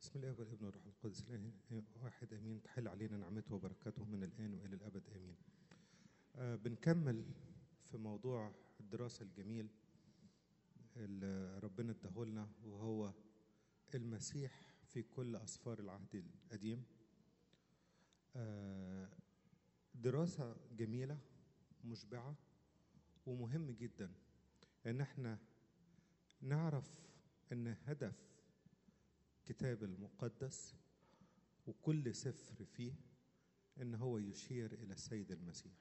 بسم الله والابن والروح القدس الإله واحد امين تحل علينا نعمته وبركاته من الان والى الابد امين. آه بنكمل في موضوع الدراسه الجميل اللي ربنا اداهولنا وهو المسيح في كل اسفار العهد القديم. آه دراسه جميله مشبعه ومهم جدا ان احنا نعرف ان هدف الكتاب المقدس وكل سفر فيه ان هو يشير الى السيد المسيح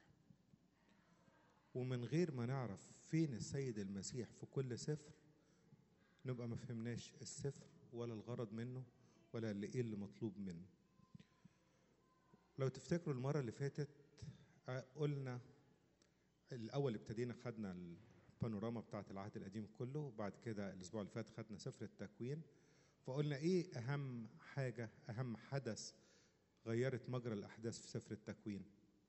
ومن غير ما نعرف فين السيد المسيح في كل سفر نبقى ما فهمناش السفر ولا الغرض منه ولا اللي ايه اللي مطلوب منه لو تفتكروا المره اللي فاتت قلنا الاول ابتدينا خدنا البانوراما بتاعه العهد القديم كله وبعد كده الاسبوع اللي فات خدنا سفر التكوين فقلنا ايه اهم حاجه اهم حدث غيرت مجرى الاحداث في سفر التكوين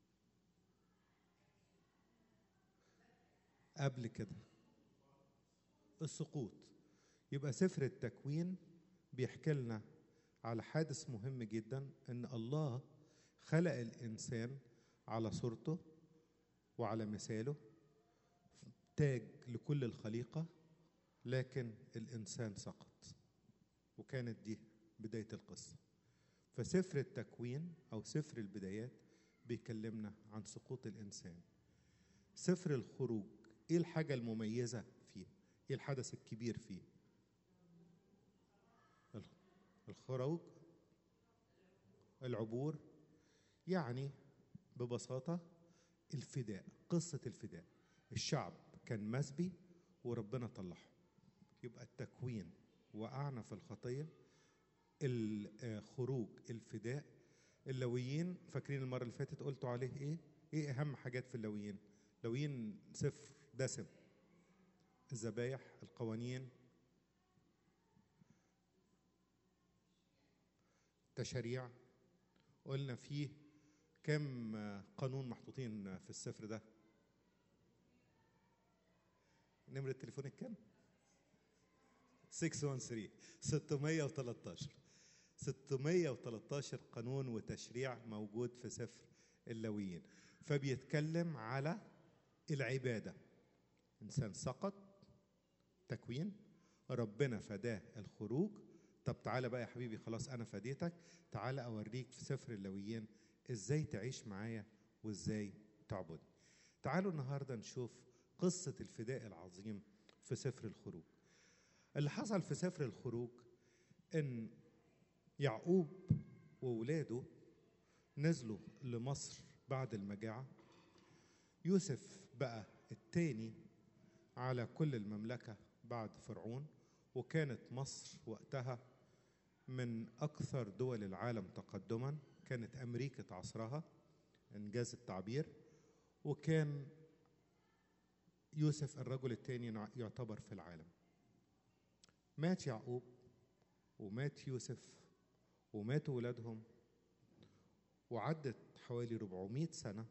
قبل كده السقوط يبقى سفر التكوين بيحكي لنا على حادث مهم جدا ان الله خلق الانسان على صورته وعلى مثاله تاج لكل الخليقه لكن الانسان سقط وكانت دي بداية القصة فسفر التكوين أو سفر البدايات بيكلمنا عن سقوط الإنسان سفر الخروج إيه الحاجة المميزة فيه إيه الحدث الكبير فيه الخروج العبور يعني ببساطة الفداء قصة الفداء الشعب كان مسبي وربنا طلعه يبقى التكوين وقعنا في الخطية الخروج الفداء اللويين فاكرين المرة اللي فاتت قلتوا عليه ايه ايه اهم حاجات في اللويين لويين صفر دسم الذبايح القوانين تشريع قلنا فيه كم قانون محطوطين في السفر ده نمرة تليفونك كام 613 613 613 قانون وتشريع موجود في سفر اللويين فبيتكلم على العباده انسان سقط تكوين ربنا فداه الخروج طب تعالى بقى يا حبيبي خلاص انا فديتك تعالى اوريك في سفر اللويين ازاي تعيش معايا وازاي تعبد تعالوا النهارده نشوف قصه الفداء العظيم في سفر الخروج اللي حصل في سفر الخروج ان يعقوب وولاده نزلوا لمصر بعد المجاعة يوسف بقى التاني على كل المملكة بعد فرعون وكانت مصر وقتها من أكثر دول العالم تقدما كانت أمريكا عصرها إنجاز التعبير وكان يوسف الرجل الثاني يعتبر في العالم مات يعقوب ومات يوسف وماتوا ولادهم وعدت حوالي 400 سنة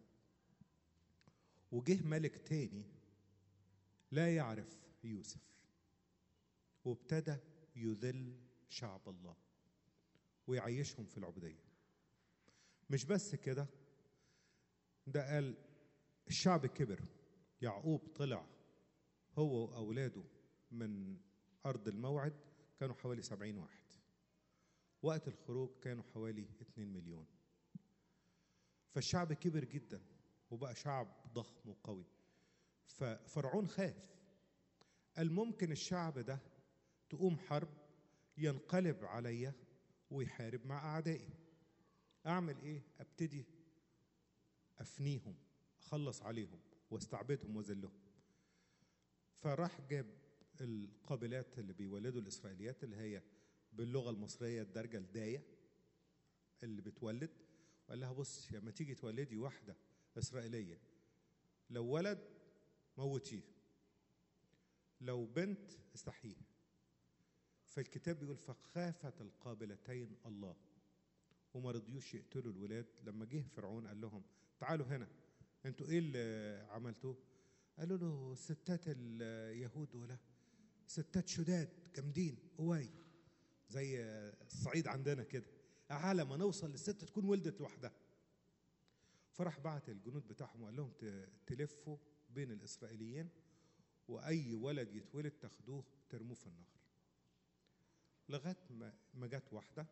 وجه ملك تاني لا يعرف يوسف وابتدى يذل شعب الله ويعيشهم في العبودية مش بس كده ده قال الشعب كبر يعقوب طلع هو وأولاده من أرض الموعد كانوا حوالي سبعين واحد وقت الخروج كانوا حوالي اتنين مليون فالشعب كبر جدا وبقى شعب ضخم وقوي ففرعون خاف قال ممكن الشعب ده تقوم حرب ينقلب عليا ويحارب مع أعدائي أعمل إيه؟ أبتدي أفنيهم أخلص عليهم واستعبدهم وذلهم فراح جاب القابلات اللي بيولدوا الاسرائيليات اللي هي باللغه المصريه الدرجه الدايه اللي بتولد وقال لها بص لما تيجي تولدي واحده اسرائيليه لو ولد موتيه لو بنت استحيه فالكتاب بيقول فخافت القابلتين الله وما رضيوش يقتلوا الولاد لما جه فرعون قال لهم تعالوا هنا انتوا ايه اللي عملتوه قالوا له ستات اليهود ولا ستات شداد جامدين قواي زي الصعيد عندنا كده على ما نوصل للست تكون ولدت لوحدها فراح بعت الجنود بتاعهم وقال لهم ت- تلفوا بين الاسرائيليين واي ولد يتولد تاخدوه ترموه في النهر لغايه ما ما جت واحده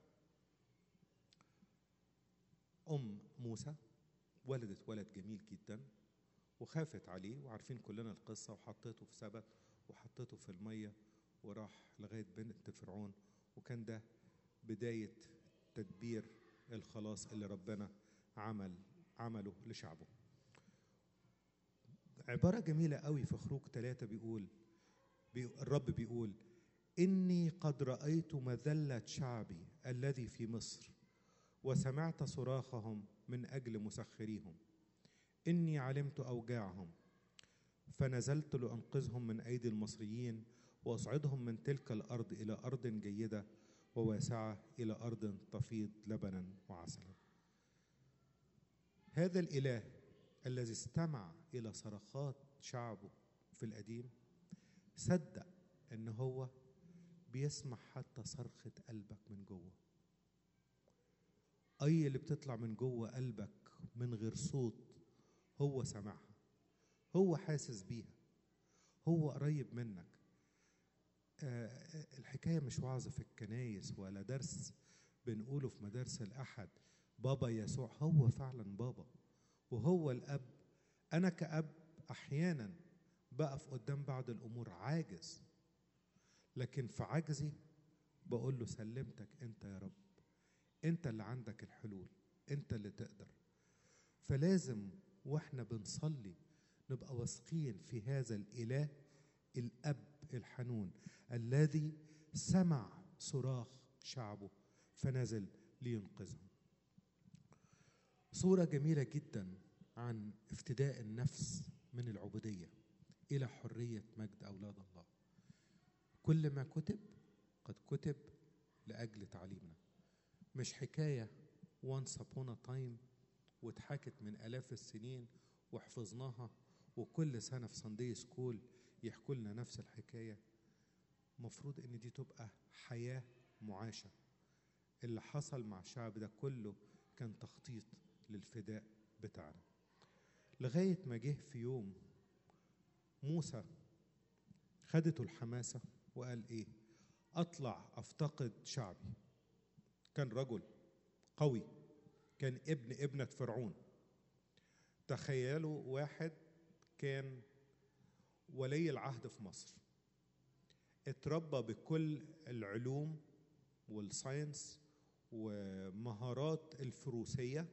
ام موسى ولدت ولد جميل جدا وخافت عليه وعارفين كلنا القصه وحطيته في سبت وحطيته في الميه وراح لغايه بنت فرعون وكان ده بدايه تدبير الخلاص اللي ربنا عمل عمله لشعبه عبارة جميلة قوي في خروج ثلاثة بيقول بي الرب بيقول إني قد رأيت مذلة شعبي الذي في مصر وسمعت صراخهم من أجل مسخريهم إني علمت أوجاعهم فنزلت لأنقذهم من أيدي المصريين وأصعدهم من تلك الأرض إلى أرض جيدة وواسعة إلى أرض تفيض لبنا وعسلا هذا الإله الذي استمع إلى صرخات شعبه في القديم صدق إن هو بيسمع حتى صرخة قلبك من جوه أي اللي بتطلع من جوه قلبك من غير صوت هو سامعها هو حاسس بيها هو قريب منك آه، الحكاية مش وعظ في الكنايس ولا درس بنقوله في مدارس الأحد بابا يسوع هو فعلا بابا وهو الأب أنا كأب أحيانا بقف قدام بعض الأمور عاجز لكن في عجزي بقول له سلمتك أنت يا رب أنت اللي عندك الحلول أنت اللي تقدر فلازم واحنا بنصلي نبقى واثقين في هذا الإله الأب الحنون الذي سمع صراخ شعبه فنزل لينقذهم صورة جميلة جدا عن افتداء النفس من العبودية إلى حرية مجد أولاد الله كل ما كتب قد كتب لأجل تعليمنا مش حكاية once upon a time واتحكت من آلاف السنين وحفظناها وكل سنة في ساندي سكول يحكوا لنا نفس الحكاية مفروض ان دي تبقى حياة معاشة اللي حصل مع الشعب ده كله كان تخطيط للفداء بتاعنا لغاية ما جه في يوم موسى خدته الحماسة وقال ايه اطلع افتقد شعبي كان رجل قوي كان ابن ابنة فرعون تخيلوا واحد كان ولي العهد في مصر اتربى بكل العلوم والساينس ومهارات الفروسية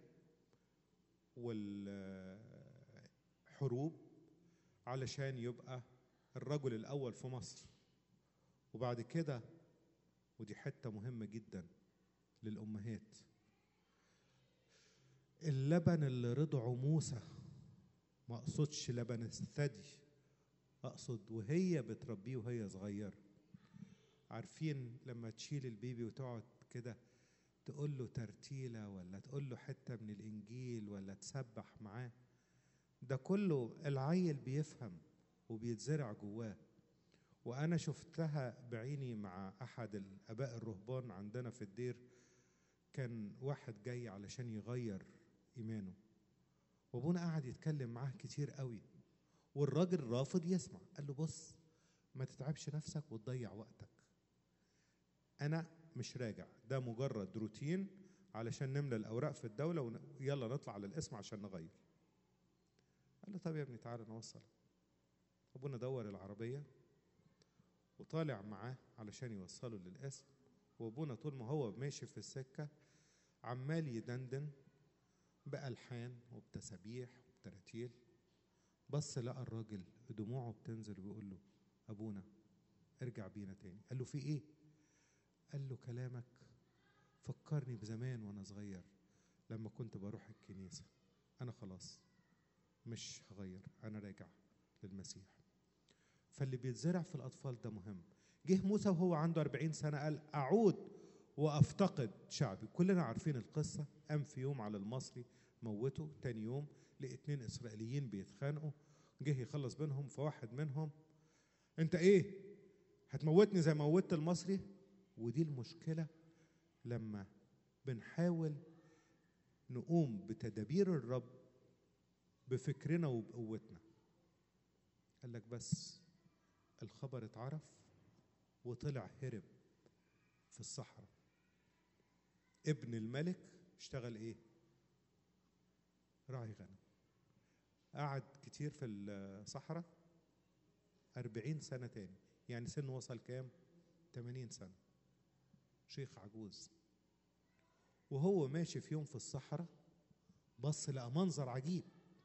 والحروب علشان يبقى الرجل الأول في مصر وبعد كده ودي حتة مهمة جدا للأمهات اللبن اللي رضعه موسى ما اقصدش لبن الثدي اقصد وهي بتربيه وهي صغيره عارفين لما تشيل البيبي وتقعد كده تقول له ترتيله ولا تقول له حته من الانجيل ولا تسبح معاه ده كله العيل بيفهم وبيتزرع جواه وانا شفتها بعيني مع احد الاباء الرهبان عندنا في الدير كان واحد جاي علشان يغير ايمانه وابونا قعد يتكلم معاه كتير قوي والراجل رافض يسمع قال له بص ما تتعبش نفسك وتضيع وقتك انا مش راجع ده مجرد روتين علشان نملى الاوراق في الدوله ويلا نطلع على الاسم عشان نغير قال له طب يا ابني تعالى نوصل ابونا دور العربيه وطالع معاه علشان يوصله للاسم وابونا طول ما هو ماشي في السكه عمال يدندن بألحان وبتسابيح وبتراتيل بص لقى الراجل دموعه بتنزل ويقول له أبونا ارجع بينا تاني قال له في إيه؟ قال له كلامك فكرني بزمان وأنا صغير لما كنت بروح الكنيسة أنا خلاص مش هغير أنا راجع للمسيح فاللي بيتزرع في الأطفال ده مهم جه موسى وهو عنده 40 سنة قال أعود وأفتقد شعبي كلنا عارفين القصة قام في يوم على المصري موته تاني يوم لقى اتنين إسرائيليين بيتخانقوا جه يخلص بينهم فواحد منهم أنت إيه؟ هتموتني زي ما موتت المصري؟ ودي المشكله لما بنحاول نقوم بتدابير الرب بفكرنا وبقوتنا قال لك بس الخبر اتعرف وطلع هرب في الصحراء ابن الملك اشتغل ايه راعي غنم قعد كتير في الصحراء أربعين سنة تاني يعني سنه وصل كام؟ 80 سنة شيخ عجوز وهو ماشي في يوم في الصحراء بص لقى منظر عجيب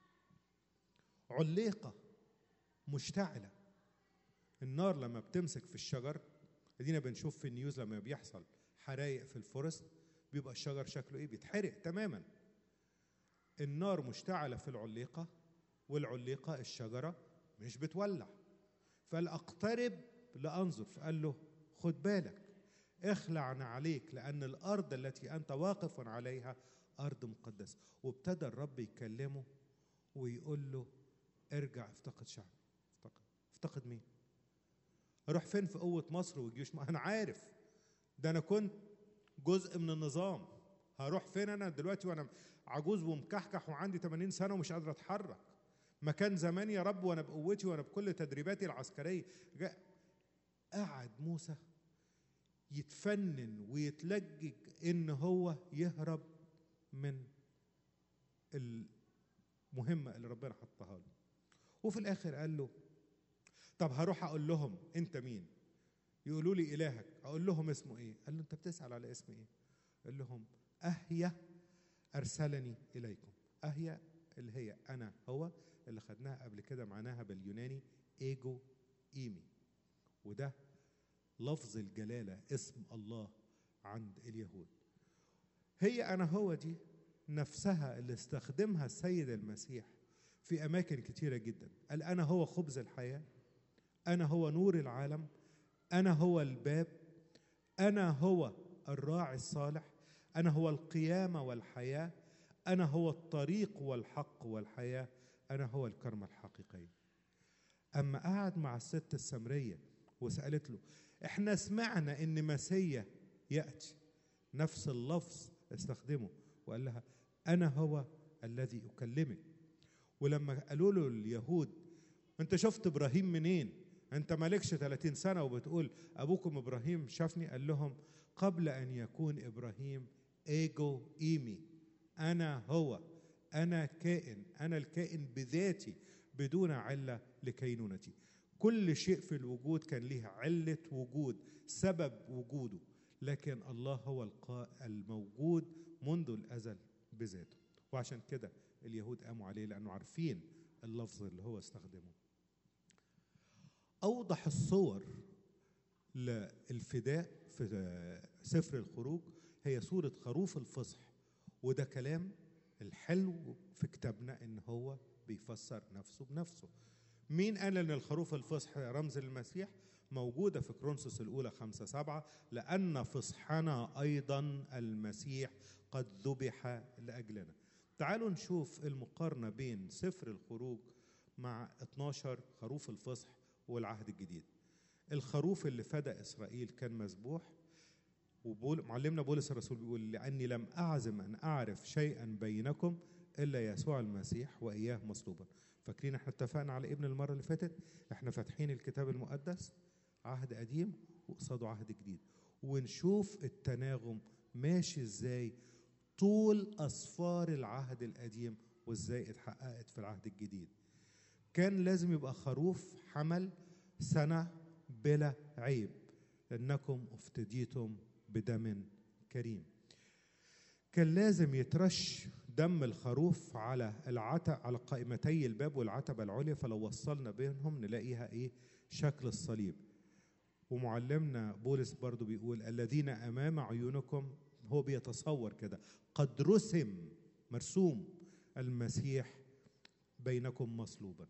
عليقة مشتعلة النار لما بتمسك في الشجر ادينا بنشوف في النيوز لما بيحصل حرايق في الفورست بيبقى الشجر شكله ايه بيتحرق تماما النار مشتعلة في العليقة والعليقة الشجرة مش بتولع فقال اقترب لانظر فقال له خد بالك اخلع عليك لان الارض التي انت واقف عليها ارض مقدسه وابتدى الرب يكلمه ويقول له ارجع افتقد شعب افتقد افتقد مين اروح فين في قوه مصر والجيوش ما انا عارف ده انا كنت جزء من النظام هروح فين انا دلوقتي وانا عجوز ومكحكح وعندي 80 سنه ومش قادر اتحرك ما كان زمان يا رب وانا بقوتي وانا بكل تدريباتي العسكريه جاء قعد موسى يتفنن ويتلجج ان هو يهرب من المهمه اللي ربنا حطها له وفي الاخر قال له طب هروح اقول لهم انت مين يقولوا لي الهك اقول لهم اسمه ايه قال له انت بتسال على اسم ايه قال لهم اهيا ارسلني اليكم اهيا اللي هي انا هو اللي خدناها قبل كده معناها باليوناني ايجو ايمي وده لفظ الجلاله اسم الله عند اليهود هي انا هو دي نفسها اللي استخدمها السيد المسيح في اماكن كتيره جدا قال انا هو خبز الحياه انا هو نور العالم انا هو الباب انا هو الراعي الصالح انا هو القيامه والحياه انا هو الطريق والحق والحياه انا هو الكرمه الحقيقيه اما قعد مع الست السمريه وسالت له احنا سمعنا ان مسيا ياتي نفس اللفظ استخدمه وقال لها انا هو الذي اكلمك ولما قالوا له اليهود انت شفت ابراهيم منين انت مالكش 30 سنه وبتقول ابوكم ابراهيم شافني قال لهم قبل ان يكون ابراهيم ايجو ايمي انا هو انا كائن انا الكائن بذاتي بدون عله لكينونتي كل شيء في الوجود كان ليه عله وجود سبب وجوده لكن الله هو الموجود منذ الازل بذاته وعشان كده اليهود قاموا عليه لانه عارفين اللفظ اللي هو استخدمه اوضح الصور للفداء في سفر الخروج هي صورة خروف الفصح وده كلام الحلو في كتابنا ان هو بيفسر نفسه بنفسه مين قال ان الخروف الفصح رمز المسيح موجودة في كرونسوس الأولى خمسة سبعة لأن فصحنا أيضا المسيح قد ذبح لأجلنا تعالوا نشوف المقارنة بين سفر الخروج مع 12 خروف الفصح والعهد الجديد الخروف اللي فدى إسرائيل كان مذبوح وبول معلمنا بولس الرسول بيقول لأني لم أعزم أن أعرف شيئا بينكم إلا يسوع المسيح وإياه مصلوبا فاكرين احنا اتفقنا على ابن المرة اللي فاتت احنا فاتحين الكتاب المقدس عهد قديم وقصاده عهد جديد ونشوف التناغم ماشي ازاي طول أسفار العهد القديم وازاي اتحققت في العهد الجديد كان لازم يبقى خروف حمل سنة بلا عيب لأنكم افتديتم بدم كريم كان لازم يترش دم الخروف على العتب على قائمتي الباب والعتبة العليا فلو وصلنا بينهم نلاقيها ايه شكل الصليب ومعلمنا بولس برضو بيقول الذين امام عيونكم هو بيتصور كده قد رسم مرسوم المسيح بينكم مصلوبا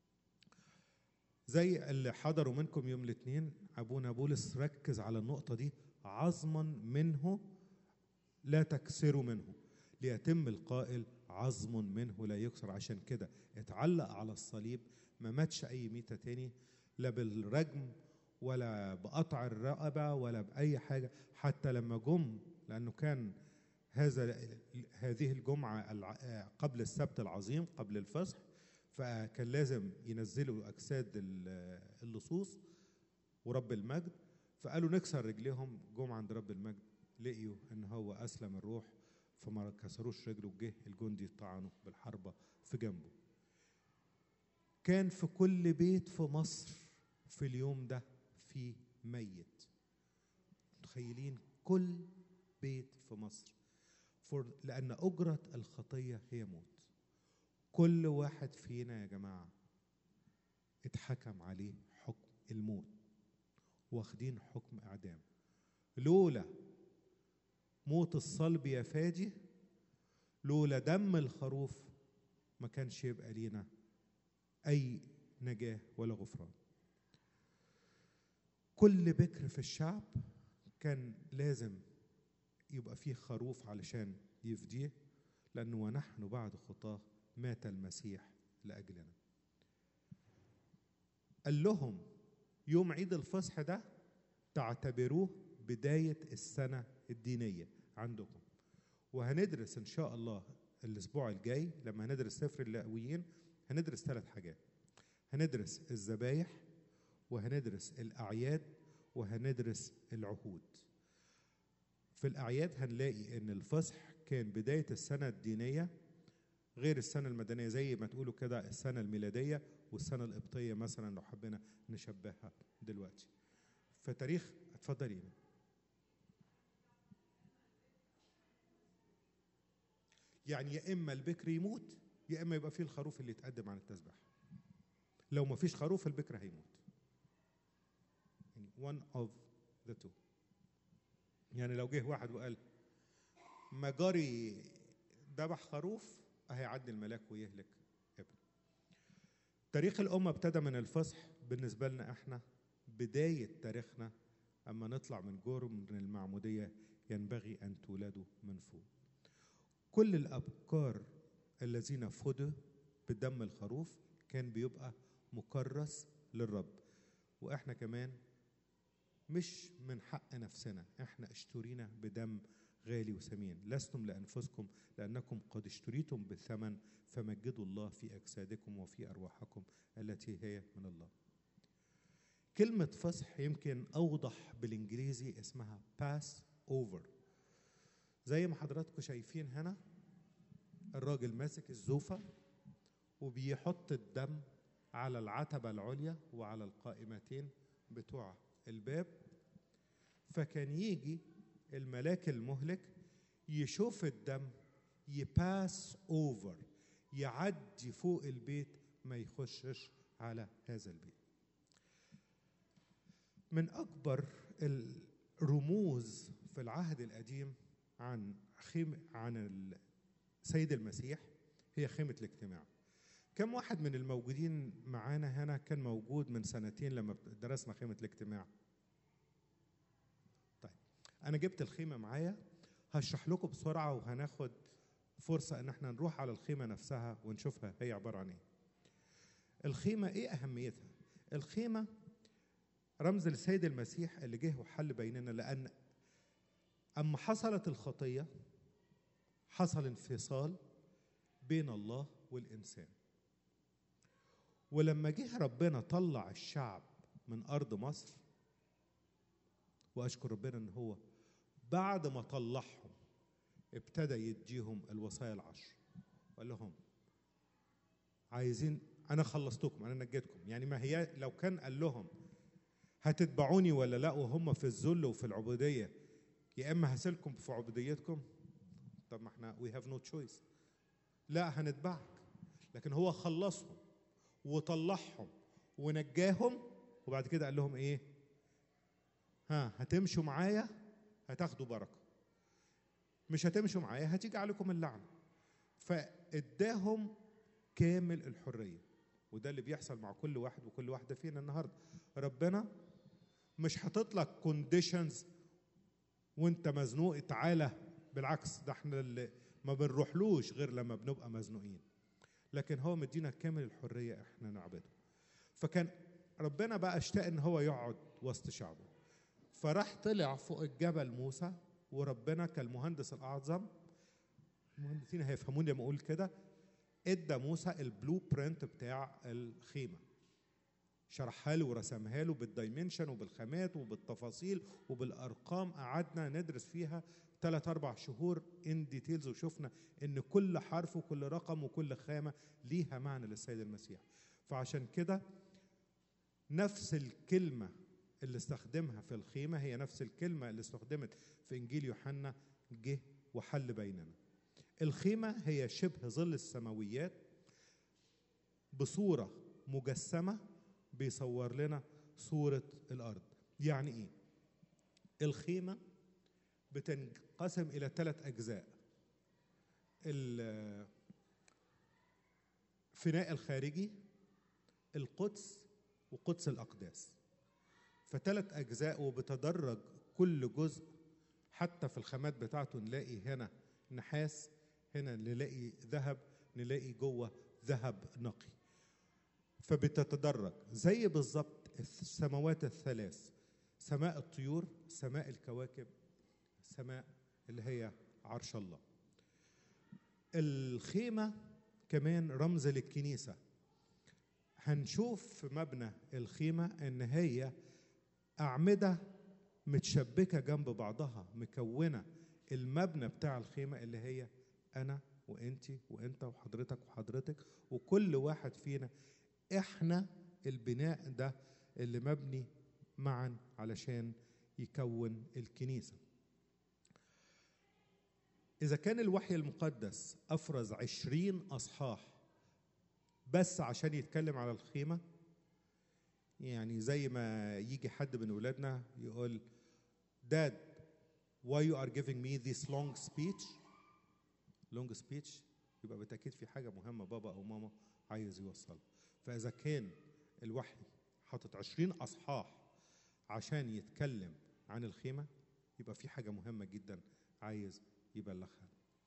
زي اللي حضروا منكم يوم الاثنين ابونا بولس ركز على النقطه دي عظما منه لا تكسروا منه ليتم القائل عظم منه لا يكسر عشان كده اتعلق على الصليب ما ماتش اي ميته تاني لا بالرجم ولا بقطع الرقبة ولا بأي حاجة حتى لما جم لأنه كان هذا هذه الجمعة الع- قبل السبت العظيم قبل الفصح فكان لازم ينزلوا أجساد ال- اللصوص ورب المجد فقالوا نكسر رجليهم جم عند رب المجد لقيوا ان هو اسلم الروح فما كسروش رجله جه الجندي طعنه بالحربه في جنبه كان في كل بيت في مصر في اليوم ده في ميت متخيلين كل بيت في مصر For لأن أجرة الخطية هي موت كل واحد فينا يا جماعة اتحكم عليه حكم الموت واخدين حكم إعدام لولا موت الصلب يا فادي لولا دم الخروف ما كانش يبقى لينا أي نجاة ولا غفران كل بكر في الشعب كان لازم يبقى فيه خروف علشان يفديه لأنه ونحن بعد خطاه مات المسيح لأجلنا قال لهم يوم عيد الفصح ده تعتبروه بداية السنة الدينية عندكم وهندرس إن شاء الله الأسبوع الجاي لما هندرس سفر اللاويين هندرس ثلاث حاجات هندرس الذبايح وهندرس الأعياد وهندرس العهود في الأعياد هنلاقي إن الفصح كان بداية السنة الدينية غير السنة المدنية زي ما تقولوا كده السنة الميلادية والسنة القبطية مثلا لو حبينا نشبهها دلوقتي فتاريخ اتفضلي يعني يا اما البكر يموت يا اما يبقى فيه الخروف اللي يتقدم عن التسبيح لو ما فيش خروف البكر هيموت يعني one of the two يعني لو جه واحد وقال ما جاري ذبح خروف هيعدي الملاك ويهلك ابن تاريخ الأمة ابتدى من الفصح بالنسبة لنا احنا بداية تاريخنا أما نطلع من جرم من المعمودية ينبغي أن تولدوا من فوق كل الأبكار الذين فدوا بدم الخروف كان بيبقى مكرس للرب وإحنا كمان مش من حق نفسنا احنا اشترينا بدم غالي وثمين لستم لأنفسكم لأنكم قد اشتريتم بالثمن فمجدوا الله في أجسادكم وفي أرواحكم التي هي من الله كلمة فصح يمكن أوضح بالإنجليزي اسمها باس أوفر زي ما حضراتكم شايفين هنا الراجل ماسك الزوفة وبيحط الدم على العتبة العليا وعلى القائمتين بتوع الباب فكان يجي الملاك المهلك يشوف الدم يباس اوفر يعدي فوق البيت ما يخشش على هذا البيت من اكبر الرموز في العهد القديم عن خيم عن السيد المسيح هي خيمه الاجتماع كم واحد من الموجودين معانا هنا كان موجود من سنتين لما درسنا خيمه الاجتماع طيب انا جبت الخيمه معايا هشرح لكم بسرعه وهناخد فرصه ان احنا نروح على الخيمه نفسها ونشوفها هي عباره عن ايه الخيمه ايه اهميتها الخيمه رمز للسيد المسيح اللي جه وحل بيننا لان اما حصلت الخطيه حصل انفصال بين الله والانسان ولما جه ربنا طلع الشعب من ارض مصر واشكر ربنا ان هو بعد ما طلعهم ابتدى يديهم الوصايا العشر وقال لهم عايزين انا خلصتكم انا نجيتكم يعني ما هي لو كان قال لهم هتتبعوني ولا لا وهم في الذل وفي العبوديه يا اما هسيلكم في عبوديتكم طب ما احنا وي هاف نو تشويس لا هنتبعك لكن هو خلصهم وطلعهم ونجاهم وبعد كده قال لهم ايه ها هتمشوا معايا هتاخدوا بركه مش هتمشوا معايا هتيجي عليكم اللعنه فاداهم كامل الحريه وده اللي بيحصل مع كل واحد وكل واحده فينا النهارده ربنا مش حاطط لك كونديشنز وانت مزنوق تعالى بالعكس ده احنا اللي ما بنروحلوش غير لما بنبقى مزنوقين لكن هو مدينا كامل الحريه احنا نعبده فكان ربنا بقى اشتاق ان هو يقعد وسط شعبه فراح طلع فوق الجبل موسى وربنا كالمهندس الاعظم المهندسين هيفهموني لما اقول كده ادى موسى البلو برنت بتاع الخيمه شرحها له ورسمها له بالدايمنشن وبالخامات وبالتفاصيل وبالارقام قعدنا ندرس فيها ثلاث اربع شهور ان ديتيلز وشفنا ان كل حرف وكل رقم وكل خامه ليها معنى للسيد المسيح فعشان كده نفس الكلمه اللي استخدمها في الخيمه هي نفس الكلمه اللي استخدمت في انجيل يوحنا جه وحل بيننا الخيمه هي شبه ظل السماويات بصوره مجسمه بيصور لنا صوره الارض يعني ايه الخيمه بتنقسم الى ثلاث اجزاء الفناء الخارجي القدس وقدس الاقداس فثلاث اجزاء وبتدرج كل جزء حتى في الخامات بتاعته نلاقي هنا نحاس هنا نلاقي ذهب نلاقي جوه ذهب نقي فبتتدرج زي بالظبط السماوات الثلاث سماء الطيور سماء الكواكب سماء اللي هي عرش الله الخيمة كمان رمز للكنيسة هنشوف في مبنى الخيمة ان هي أعمدة متشبكة جنب بعضها مكونة المبنى بتاع الخيمة اللي هي أنا وأنتي وأنت وحضرتك وحضرتك وكل واحد فينا إحنا البناء ده اللي مبني معا علشان يكون الكنيسة إذا كان الوحي المقدس أفرز عشرين أصحاح بس عشان يتكلم على الخيمة يعني زي ما يجي حد من ولادنا يقول Dad why you are giving me this long speech long speech يبقى بالتأكيد في حاجة مهمة بابا أو ماما عايز يوصلها فإذا كان الوحي حاطط عشرين أصحاح عشان يتكلم عن الخيمة يبقى في حاجة مهمة جدا عايز يبلغها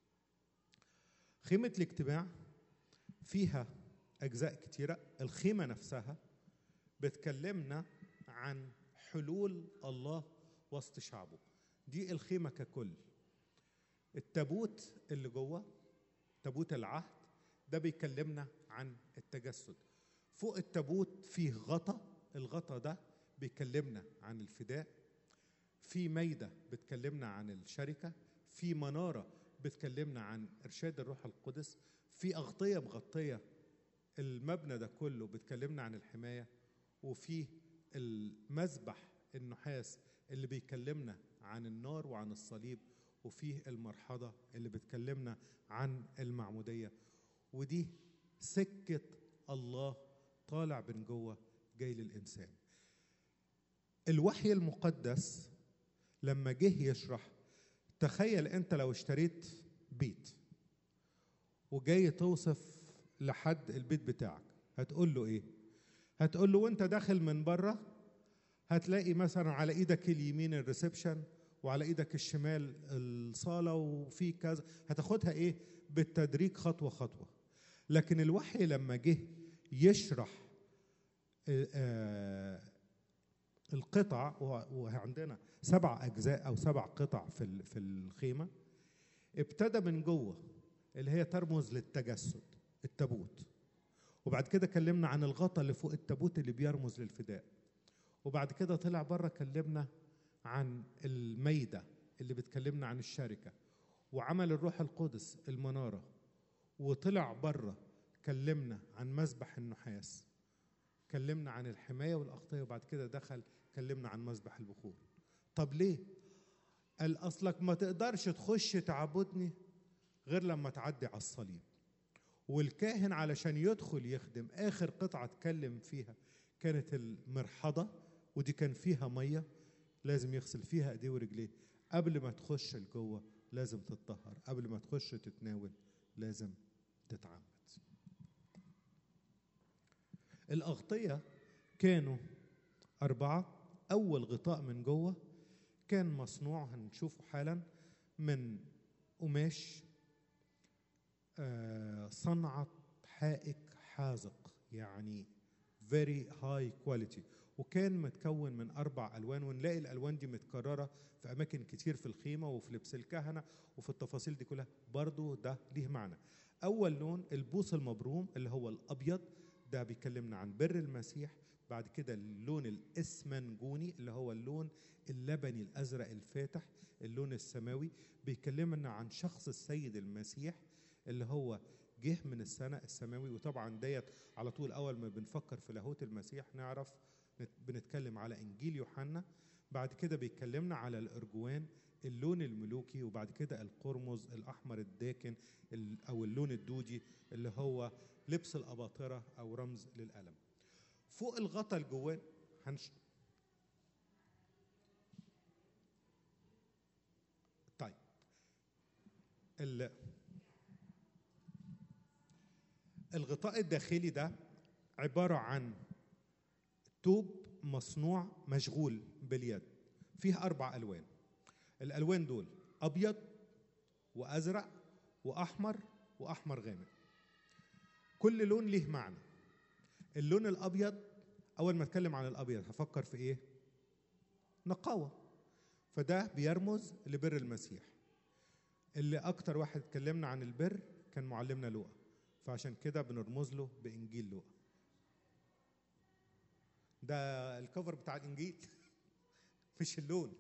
خيمة الاجتماع فيها أجزاء كتيرة الخيمة نفسها بتكلمنا عن حلول الله وسط شعبه دي الخيمة ككل التابوت اللي جوه تابوت العهد ده بيكلمنا عن التجسد فوق التابوت فيه غطا الغطا ده بيكلمنا عن الفداء في ميدة بتكلمنا عن الشركة في منارة بتكلمنا عن إرشاد الروح القدس في أغطية مغطية المبنى ده كله بتكلمنا عن الحماية وفي المذبح النحاس اللي بيكلمنا عن النار وعن الصليب وفيه المرحضة اللي بتكلمنا عن المعمودية ودي سكة الله طالع من جوه جاي للإنسان الوحي المقدس لما جه يشرح تخيل انت لو اشتريت بيت وجاي توصف لحد البيت بتاعك هتقول له ايه هتقول له وانت داخل من بره هتلاقي مثلا على ايدك اليمين الريسبشن وعلى ايدك الشمال الصاله وفي كذا هتاخدها ايه بالتدريج خطوه خطوه لكن الوحي لما جه يشرح القطع وعندنا سبع اجزاء او سبع قطع في في الخيمه ابتدى من جوه اللي هي ترمز للتجسد التابوت وبعد كده كلمنا عن الغطا اللي فوق التابوت اللي بيرمز للفداء وبعد كده طلع بره كلمنا عن الميدة اللي بتكلمنا عن الشركة وعمل الروح القدس المنارة وطلع بره كلمنا عن مسبح النحاس كلمنا عن الحماية والأغطية وبعد كده دخل كلمنا عن مسبح البخور طب ليه؟ قال أصلك ما تقدرش تخش تعبدني غير لما تعدي على الصليب والكاهن علشان يدخل يخدم آخر قطعة اتكلم فيها كانت المرحضة ودي كان فيها مية لازم يغسل فيها ايديه ورجليه قبل ما تخش لجوه لازم تتطهر قبل ما تخش تتناول لازم تتعمد الأغطية كانوا أربعة أول غطاء من جوه كان مصنوع هنشوفه حالا من قماش آه صنعة حائك حازق يعني فيري هاي كواليتي وكان متكون من اربع الوان ونلاقي الالوان دي متكرره في اماكن كتير في الخيمه وفي لبس الكهنه وفي التفاصيل دي كلها برضو ده ليه معنى اول لون البوص المبروم اللي هو الابيض ده بيكلمنا عن بر المسيح بعد كده اللون الاسمنجوني اللي هو اللون اللبني الازرق الفاتح اللون السماوي بيكلمنا عن شخص السيد المسيح اللي هو جه من السنة السماوي وطبعا ديت على طول أول ما بنفكر في لاهوت المسيح نعرف نت- بنتكلم على إنجيل يوحنا بعد كده بيتكلمنا على الأرجوان اللون الملوكي وبعد كده القرمز الأحمر الداكن ال- أو اللون الدودي اللي هو لبس الأباطرة أو رمز للألم فوق الغطا الجوان هنش... طيب ال... الغطاء الداخلي ده عبارة عن توب مصنوع مشغول باليد فيه أربع ألوان الألوان دول أبيض وأزرق وأحمر وأحمر غامق كل لون ليه معنى اللون الأبيض أول ما أتكلم عن الأبيض هفكر في إيه؟ نقاوة فده بيرمز لبر المسيح اللي أكتر واحد اتكلمنا عن البر كان معلمنا لوقا فعشان كده بنرمز له بإنجيل لوقا ده الكفر بتاع الإنجيل مش اللون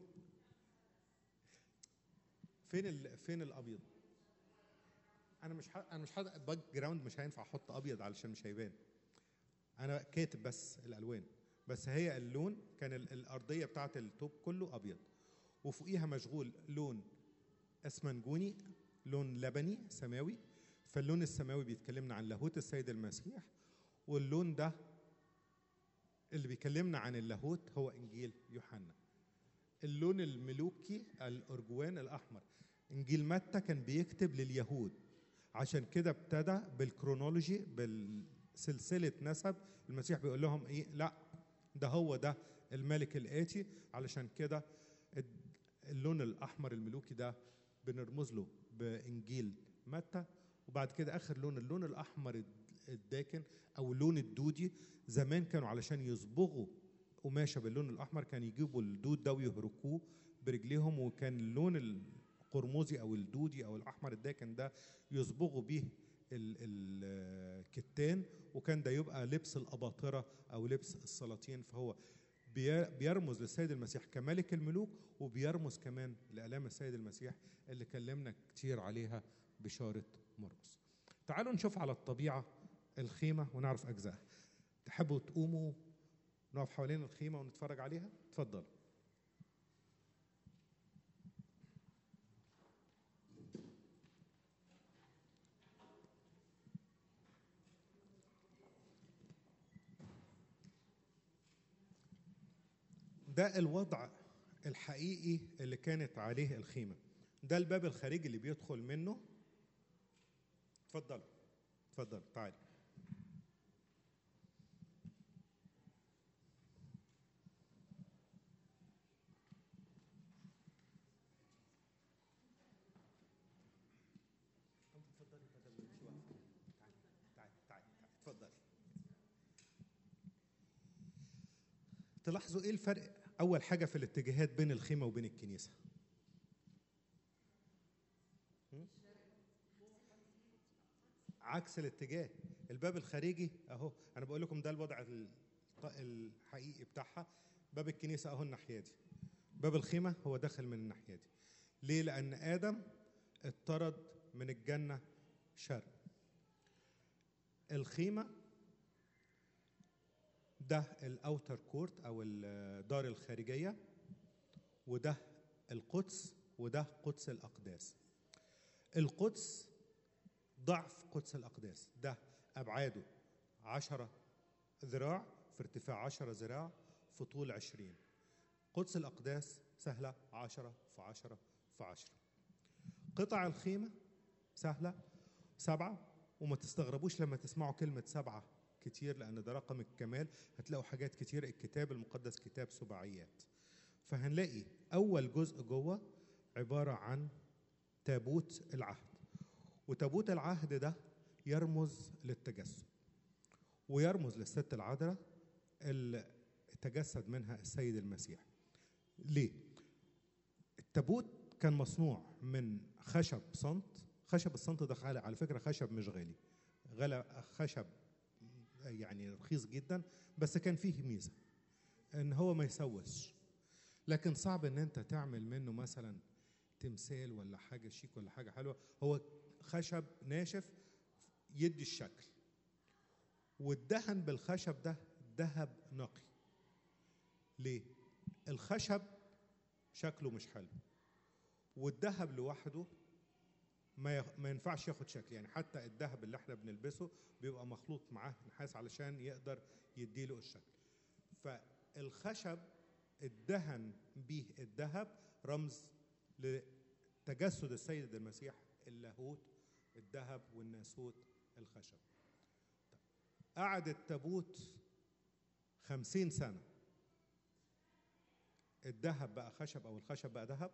فين ال... فين الأبيض؟ أنا مش ح... أنا مش حاطط باك جراوند مش هينفع أحط أبيض علشان مش هيبان أنا كاتب بس الألوان بس هي اللون كان ال- الأرضية بتاعت التوب كله أبيض وفوقيها مشغول لون اسمنجوني لون لبني سماوي فاللون السماوي بيتكلمنا عن لاهوت السيد المسيح واللون ده اللي بيكلمنا عن اللاهوت هو انجيل يوحنا اللون الملوكي الارجوان الاحمر انجيل متى كان بيكتب لليهود عشان كده ابتدى بالكرونولوجي بالسلسله نسب المسيح بيقول لهم ايه لا ده هو ده الملك الاتي علشان كده الد- اللون الاحمر الملوكي ده بنرمز له بانجيل متى وبعد كده اخر لون اللون الاحمر الد- الداكن او اللون الدودي زمان كانوا علشان يصبغوا قماشه باللون الاحمر كان يجيبوا الدود ده ويهركوه برجليهم وكان اللون القرمزي او الدودي او الاحمر الداكن ده يصبغوا بيه ال- ال- الكتان وكان ده يبقى لبس الاباطره او لبس السلاطين فهو بي- بيرمز للسيد المسيح كملك الملوك وبيرمز كمان لآلام السيد المسيح اللي كلمنا كتير عليها بشارة مرقس تعالوا نشوف على الطبيعة الخيمة ونعرف أجزائها تحبوا تقوموا نقف حوالين الخيمة ونتفرج عليها اتفضل ده الوضع الحقيقي اللي كانت عليه الخيمة ده الباب الخارجي اللي بيدخل منه اتفضل اتفضل تعالي اتفضل تلاحظوا ايه الفرق اول حاجه في الاتجاهات بين الخيمه وبين الكنيسه هم؟ عكس الاتجاه الباب الخارجي اهو انا بقول لكم ده الوضع ال- الحقيقي بتاعها باب الكنيسه اهو الناحيه دي باب الخيمه هو داخل من الناحيه دي ليه لان ادم اتطرد من الجنه شرق الخيمه ده الاوتر كورت او الدار الخارجيه وده القدس وده قدس الاقداس القدس ضعف قدس الاقداس ده ابعاده عشرة ذراع في ارتفاع عشرة ذراع في طول عشرين قدس الأقداس سهلة عشرة في عشرة في عشرة قطع الخيمة سهلة سبعة وما تستغربوش لما تسمعوا كلمة سبعة كتير لأن ده رقم الكمال هتلاقوا حاجات كتير الكتاب المقدس كتاب سباعيات فهنلاقي أول جزء جوه عبارة عن تابوت العهد وتابوت العهد ده يرمز للتجسد ويرمز للست العذراء اللي تجسد منها السيد المسيح ليه التابوت كان مصنوع من خشب صنت خشب الصنت ده على على فكره خشب مش غالي غلا خشب يعني رخيص جدا بس كان فيه ميزه ان هو ما يسوسش لكن صعب ان انت تعمل منه مثلا تمثال ولا حاجه شيك ولا حاجه حلوه هو خشب ناشف يدي الشكل والدهن بالخشب ده ذهب نقي ليه الخشب شكله مش حلو والذهب لوحده ما يخ... ما ينفعش ياخد شكل يعني حتى الذهب اللي احنا بنلبسه بيبقى مخلوط معاه نحاس علشان يقدر يديله الشكل فالخشب الدهن به الذهب رمز لتجسد السيد المسيح اللاهوت الذهب والناسوت الخشب قعد التابوت خمسين سنة الذهب بقى خشب أو الخشب بقى ذهب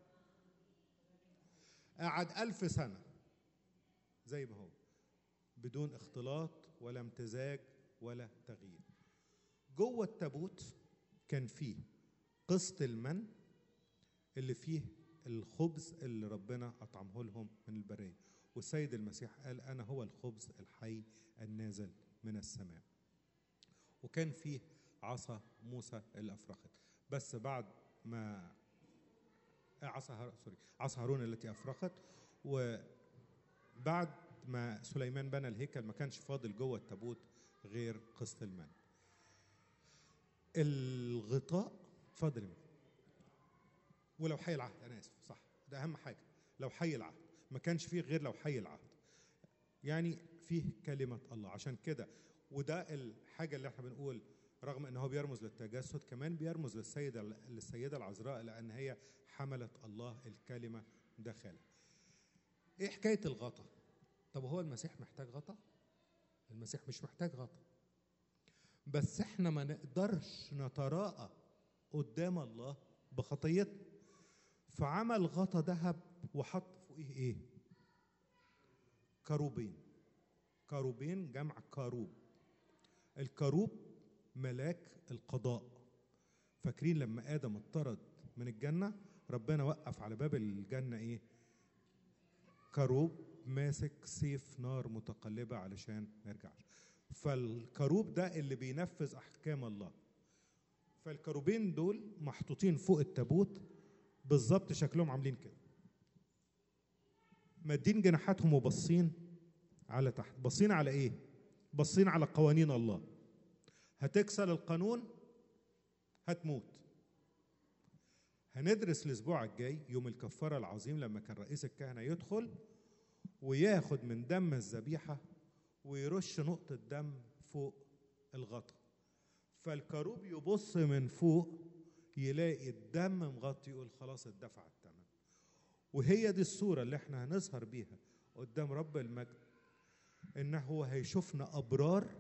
قعد ألف سنة زي ما هو بدون اختلاط ولا امتزاج ولا تغيير جوه التابوت كان فيه قسط المن اللي فيه الخبز اللي ربنا أطعمه لهم من البرية والسيد المسيح قال أنا هو الخبز الحي النازل من السماء وكان فيه عصا موسى اللي أفرخت بس بعد ما عصا هار... سوري عصا هارون التي أفرخت وبعد ما سليمان بنى الهيكل ما كانش فاضل جوه التابوت غير قسط المن الغطاء اتفضل ولو حي العهد انا اسف صح ده اهم حاجه لو حي العهد ما كانش فيه غير لو حي العهد يعني فيه كلمه الله عشان كده وده الحاجه اللي احنا بنقول رغم ان هو بيرمز للتجسد كمان بيرمز للسيده للسيده العذراء لان هي حملت الله الكلمه داخلها ايه حكايه الغطا طب هو المسيح محتاج غطا المسيح مش محتاج غطا بس احنا ما نقدرش نتراءى قدام الله بخطيتنا فعمل غطا ذهب وحط فوقيه ايه كروبين كروبين جمع كروب الكروب ملاك القضاء فاكرين لما ادم اطرد من الجنه ربنا وقف على باب الجنه ايه كروب ماسك سيف نار متقلبه علشان ما يرجعش فالكروب ده اللي بينفذ احكام الله فالكروبين دول محطوطين فوق التابوت بالظبط شكلهم عاملين كده مادين جناحاتهم وباصين على تحت باصين على ايه باصين على قوانين الله هتكسر القانون هتموت هندرس الاسبوع الجاي يوم الكفاره العظيم لما كان رئيس الكهنه يدخل وياخد من دم الذبيحه ويرش نقطه دم فوق الغطا فالكروب يبص من فوق يلاقي الدم مغطي يقول خلاص اتدفع الثمن وهي دي الصوره اللي احنا هنظهر بيها قدام رب المجد انه هو هيشوفنا ابرار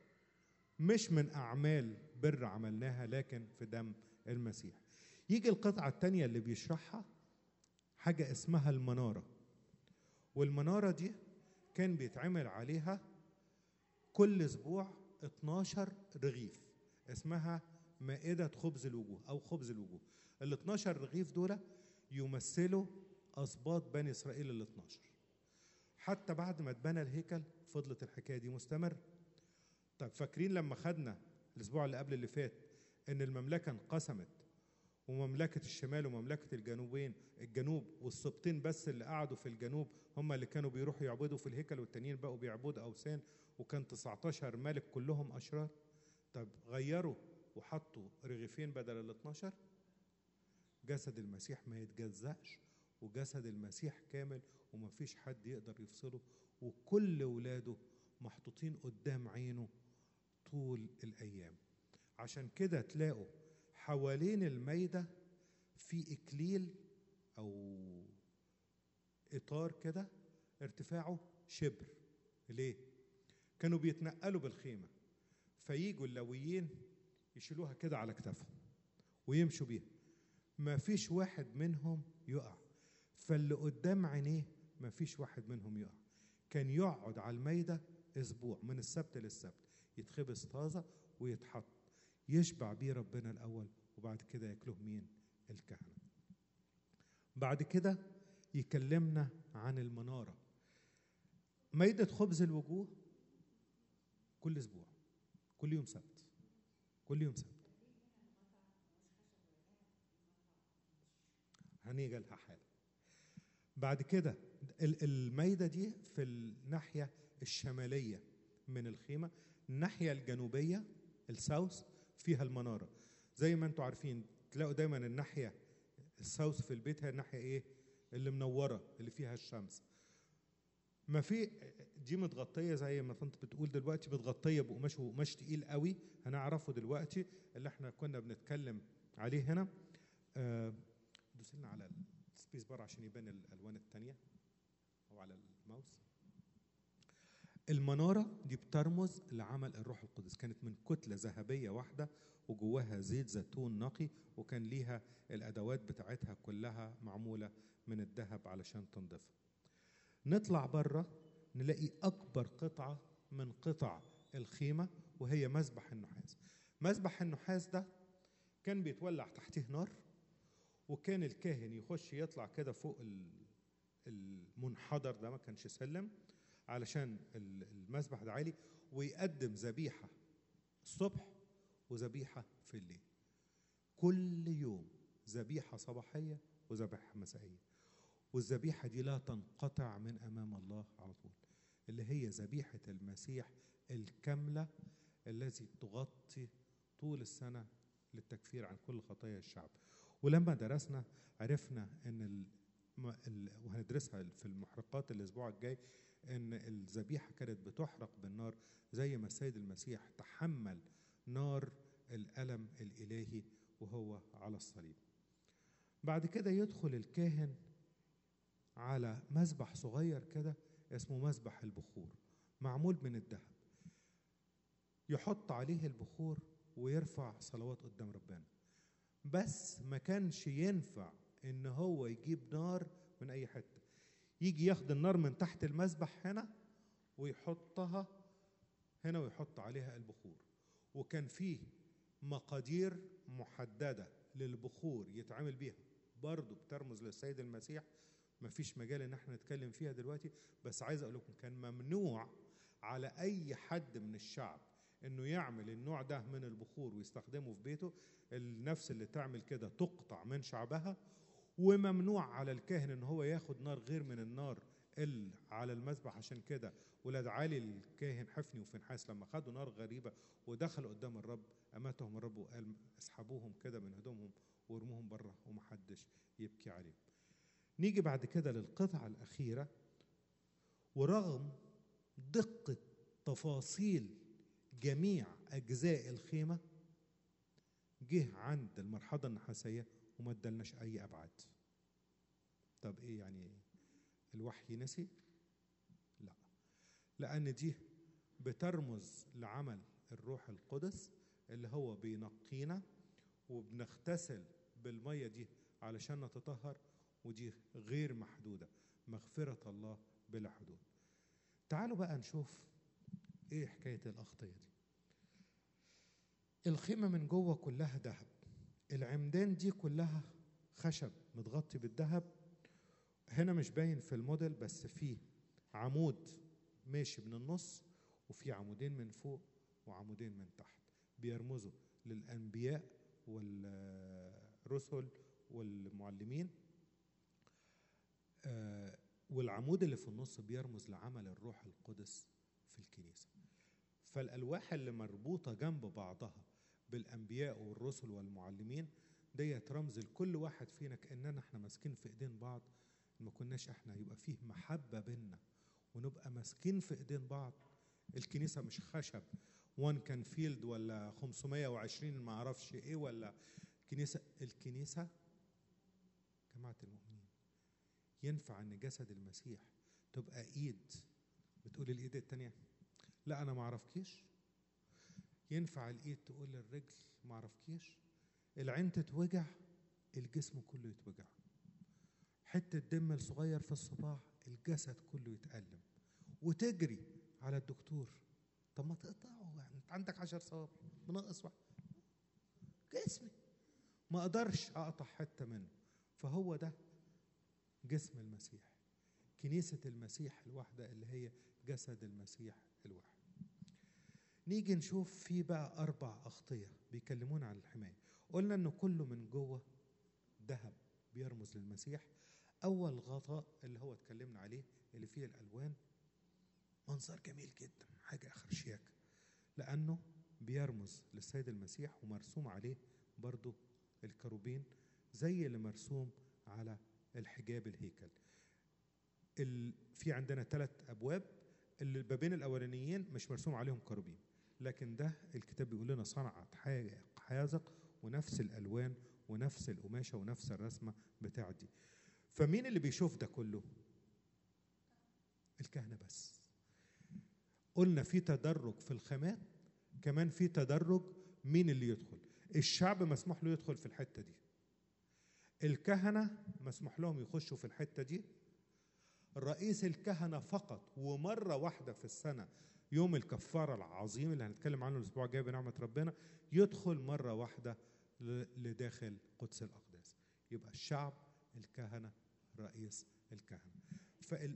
مش من اعمال بر عملناها لكن في دم المسيح يجي القطعه الثانيه اللي بيشرحها حاجه اسمها المناره والمناره دي كان بيتعمل عليها كل اسبوع 12 رغيف اسمها مائدة خبز الوجوه أو خبز الوجوه ال 12 رغيف دول يمثلوا أسباط بني إسرائيل ال 12 حتى بعد ما اتبنى الهيكل فضلت الحكاية دي مستمر طب فاكرين لما خدنا الأسبوع اللي قبل اللي فات إن المملكة انقسمت ومملكة الشمال ومملكة الجنوبين الجنوب والسبطين بس اللي قعدوا في الجنوب هم اللي كانوا بيروحوا يعبدوا في الهيكل والتانيين بقوا بيعبدوا أوثان وكان 19 ملك كلهم أشرار طب غيروا وحطوا رغيفين بدل ال 12 جسد المسيح ما يتجزأش وجسد المسيح كامل ومفيش حد يقدر يفصله وكل ولاده محطوطين قدام عينه طول الأيام عشان كده تلاقوا حوالين الميدة في إكليل أو إطار كده ارتفاعه شبر ليه؟ كانوا بيتنقلوا بالخيمة فييجوا اللويين يشيلوها كده على كتافهم ويمشوا بيها ما فيش واحد منهم يقع فاللي قدام عينيه ما فيش واحد منهم يقع كان يقعد على الميدة أسبوع من السبت للسبت يتخبز طازة ويتحط يشبع بيه ربنا الاول وبعد كده ياكله مين الكهنه بعد كده يكلمنا عن المناره مائده خبز الوجوه كل اسبوع كل يوم سبت كل يوم سبت هنيجي لها حالا بعد كده ال- المايدة دي في الناحية الشمالية من الخيمة الناحية الجنوبية الساوث فيها المنارة زي ما انتم عارفين تلاقوا دايما الناحية الساوث في البيت هي الناحية ايه اللي منورة اللي فيها الشمس ما في دي متغطية زي ما كنت بتقول دلوقتي متغطية بقماش وقماش تقيل قوي هنعرفه دلوقتي اللي احنا كنا بنتكلم عليه هنا آه دوس لنا على السبيس بار عشان يبان الالوان التانية او على الماوس المنارة دي بترمز لعمل الروح القدس كانت من كتلة ذهبية واحدة وجواها زيت زيتون نقي وكان ليها الأدوات بتاعتها كلها معمولة من الذهب علشان تنضفها نطلع بره نلاقي أكبر قطعة من قطع الخيمة وهي مسبح النحاس مسبح النحاس ده كان بيتولع تحتيه نار وكان الكاهن يخش يطلع كده فوق ال- المنحدر ده ما كانش سلم علشان ال- المسبح ده عالي ويقدم ذبيحة الصبح وذبيحة في الليل كل يوم ذبيحة صباحية وذبيحة مسائية والذبيحة دي لا تنقطع من أمام الله على طول اللي هي ذبيحة المسيح الكاملة الذي تغطي طول السنة للتكفير عن كل خطايا الشعب ولما درسنا عرفنا ان ال... ما- ال... وهندرسها في المحرقات الاسبوع الجاي ان الذبيحه كانت بتحرق بالنار زي ما السيد المسيح تحمل نار الالم الالهي وهو على الصليب بعد كده يدخل الكاهن على مسبح صغير كده اسمه مسبح البخور معمول من الذهب يحط عليه البخور ويرفع صلوات قدام ربنا بس ما كانش ينفع ان هو يجيب نار من اي حته يجي ياخد النار من تحت المسبح هنا ويحطها هنا ويحط عليها البخور وكان فيه مقادير محدده للبخور يتعامل بيها برضه بترمز للسيد المسيح ما فيش مجال ان احنا نتكلم فيها دلوقتي بس عايز اقول لكم كان ممنوع على اي حد من الشعب انه يعمل النوع ده من البخور ويستخدمه في بيته النفس اللي تعمل كده تقطع من شعبها وممنوع على الكاهن ان هو ياخد نار غير من النار اللي على المذبح عشان كده ولاد علي الكاهن حفني وفنحاس لما خدوا نار غريبه ودخلوا قدام الرب اماتهم الرب وقال اسحبوهم كده من هدومهم وارموهم بره ومحدش يبكي عليهم نيجي بعد كده للقطعه الاخيره ورغم دقه تفاصيل جميع اجزاء الخيمه جه عند المرحله النحاسيه وما ادالناش اي ابعاد طب ايه يعني الوحي نسي لا لان دي بترمز لعمل الروح القدس اللي هو بينقينا وبنغتسل بالميه دي علشان نتطهر ودي غير محدوده مغفره الله بلا حدود تعالوا بقى نشوف ايه حكايه الاغطيه دي الخيمه من جوه كلها ذهب العمدان دي كلها خشب متغطي بالذهب هنا مش باين في الموديل بس فيه عمود ماشي من النص وفي عمودين من فوق وعمودين من تحت بيرمزوا للانبياء والرسل والمعلمين آه، والعمود اللي في النص بيرمز لعمل الروح القدس في الكنيسه فالالواح اللي مربوطه جنب بعضها بالانبياء والرسل والمعلمين ديت رمز لكل واحد فينا كاننا احنا ماسكين في ايدين بعض ما كناش احنا يبقى فيه محبه بينا ونبقى ماسكين في ايدين بعض الكنيسه مش خشب وان كان فيلد ولا 520 ما اعرفش ايه ولا كنيسه الكنيسه جماعه المؤمنين ينفع ان جسد المسيح تبقى ايد بتقول الايد التانيه لا انا ما اعرفكيش ينفع الايد تقول للرجل ما اعرفكيش العين تتوجع الجسم كله يتوجع حته دم الصغير في الصباع الجسد كله يتألم وتجري على الدكتور طب ما تقطعه يعني انت عندك عشر صوابع بنقص واحد جسمي ما اقدرش اقطع حته منه فهو ده جسم المسيح كنيسه المسيح الواحده اللي هي جسد المسيح الواحد نيجي نشوف في بقى اربع اغطيه بيكلمونا عن الحمايه قلنا انه كله من جوه ذهب بيرمز للمسيح اول غطاء اللي هو اتكلمنا عليه اللي فيه الالوان منظر جميل جدا حاجه اخر شياكه لانه بيرمز للسيد المسيح ومرسوم عليه برضو الكروبين زي اللي مرسوم على الحجاب الهيكل ال... في عندنا ثلاث ابواب اللي البابين الاولانيين مش مرسوم عليهم كروبين لكن ده الكتاب بيقول لنا صنعت حازق ونفس الالوان ونفس القماشه ونفس الرسمه بتاع دي فمين اللي بيشوف ده كله الكهنه بس قلنا في تدرج في الخامات كمان في تدرج مين اللي يدخل الشعب مسموح له يدخل في الحته دي الكهنه مسموح لهم يخشوا في الحته دي رئيس الكهنه فقط ومره واحده في السنه يوم الكفاره العظيم اللي هنتكلم عنه الاسبوع الجاي بنعمه ربنا يدخل مره واحده لداخل قدس الاقداس يبقى الشعب الكهنه رئيس الكهنه فال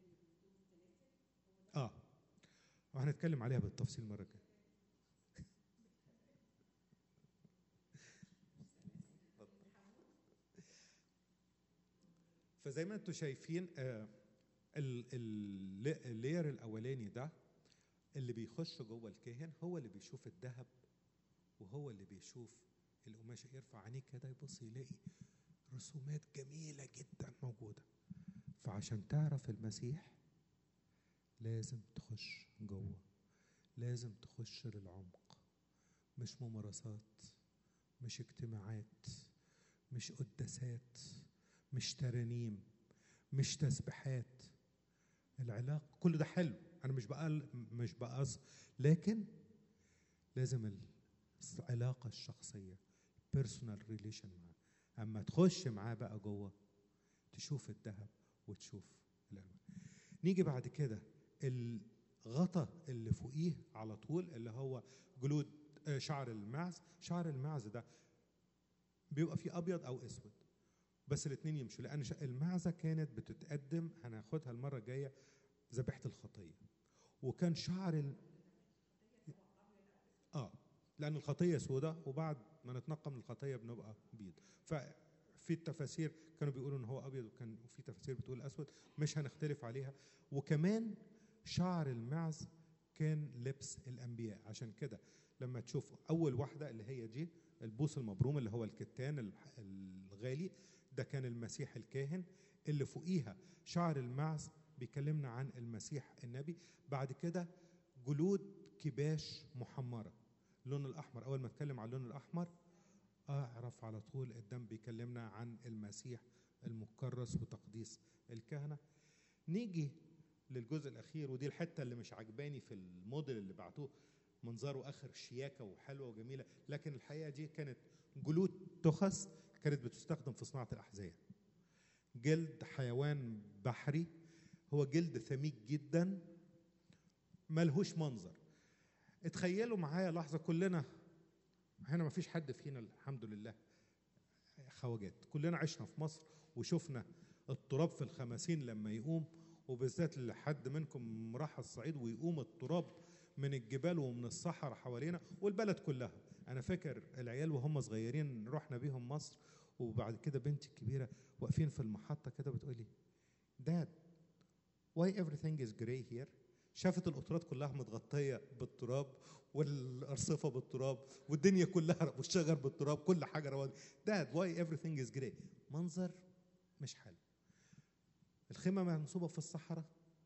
اه وهنتكلم عليها بالتفصيل مره الجايه فزي ما انتم شايفين آه اللير الاولاني ده اللي بيخش جوه الكاهن هو اللي بيشوف الذهب وهو اللي بيشوف القماشه يرفع عينيه كده يبص يلاقي رسومات جميله جدا موجوده فعشان تعرف المسيح لازم تخش جوه لازم تخش للعمق مش ممارسات مش اجتماعات مش قداسات مش ترانيم مش تسبيحات العلاقه كل ده حلو انا مش بقى مش بقص لكن لازم العلاقه الشخصيه بيرسونال ريليشن معاه اما تخش معاه بقى جوه تشوف الذهب وتشوف الالوان نيجي بعد كده الغطا اللي فوقيه على طول اللي هو جلود شعر المعز شعر المعز ده بيبقى فيه ابيض او اسود بس الاثنين يمشوا لان المعزه كانت بتتقدم هناخدها المره الجايه ذبيحه الخطيه وكان شعر ال... اه لان الخطيه سوداء وبعد ما نتنقى من الخطيه بنبقى بيض ففي التفاسير كانوا بيقولوا ان هو ابيض وكان وفي تفاسير بتقول اسود مش هنختلف عليها وكمان شعر المعز كان لبس الانبياء عشان كده لما تشوف اول واحده اللي هي دي البوس المبروم اللي هو الكتان الغالي ده كان المسيح الكاهن اللي فوقيها شعر المعز بيكلمنا عن المسيح النبي بعد كده جلود كباش محمره اللون الاحمر اول ما اتكلم عن اللون الاحمر اعرف على طول الدم بيكلمنا عن المسيح المكرس وتقديس الكهنه نيجي للجزء الاخير ودي الحته اللي مش عجباني في الموديل اللي بعتوه منظره اخر شياكه وحلوه وجميله لكن الحقيقه دي كانت جلود تخس كانت بتستخدم في صناعه الاحذيه جلد حيوان بحري هو جلد ثميك جدا ملهوش منظر اتخيلوا معايا لحظه كلنا هنا ما فيش حد فينا الحمد لله خواجات كلنا عشنا في مصر وشفنا التراب في الخمسين لما يقوم وبالذات لحد منكم راح الصعيد ويقوم التراب من الجبال ومن الصحراء حوالينا والبلد كلها انا فاكر العيال وهم صغيرين رحنا بيهم مصر وبعد كده بنتي الكبيره واقفين في المحطه كده بتقولي داد why everything is gray here شافت القطرات كلها متغطيه بالتراب والارصفه بالتراب والدنيا كلها والشجر بالتراب كل حاجه رواد داد واي everything is gray منظر مش حلو الخيمه منصوبه في الصحراء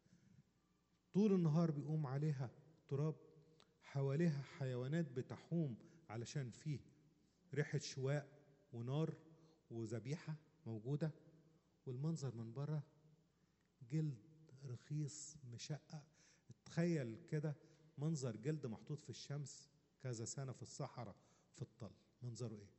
طول النهار بيقوم عليها تراب حواليها حيوانات بتحوم علشان فيه ريحه شواء ونار وذبيحه موجوده والمنظر من بره جلد رخيص مشقق تخيل كده منظر جلد محطوط في الشمس كذا سنة في الصحراء في الطل منظره ايه